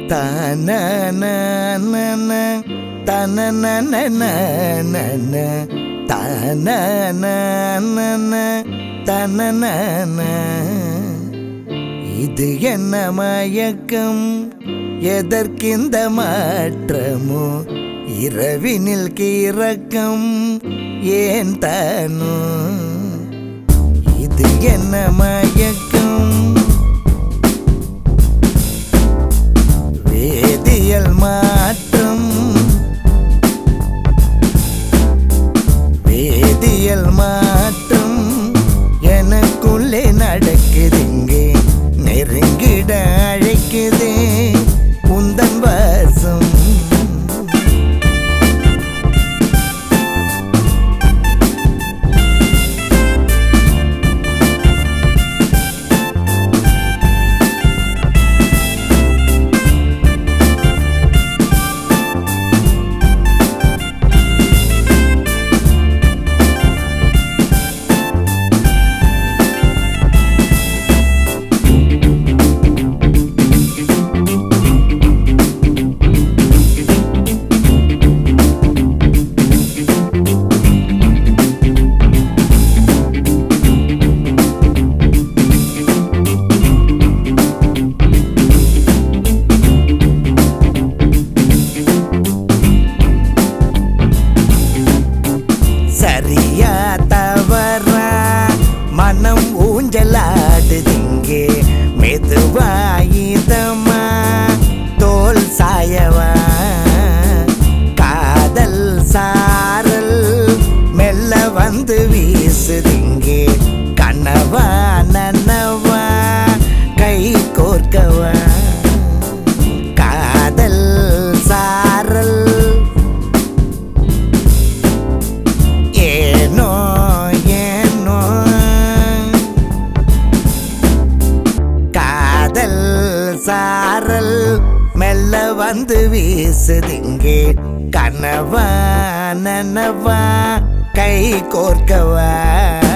தன தன தன இது என்ன மயக்கம் எதற்கிந்த மாற்றமோ இரவினில் கிறக்கம் ஏன் தானோ இது என்ன மயக்கம் வேதியியல் மாற்றம் வேதியியல் மாற்றம் எனக்குள்ளே நடக்குது இங்கே நெருங்கிட அழைக்குதே உந்தன் வாசம் சரியா தவறா மனம் ஊஞ்சலாடுதிங்கே மெதுவாயுதமா தோல் சாயவா காதல் சாரல் மெல்ல வந்து வீசுதிங்கே கனவா நனவா கை கோர்க்கவா காதல் சாரல் ஏனோ ஏனோ காதல் சாரல் மெல்ல வந்து வீசுதிங்கே கனவா நனவா கை கோர்க்கவா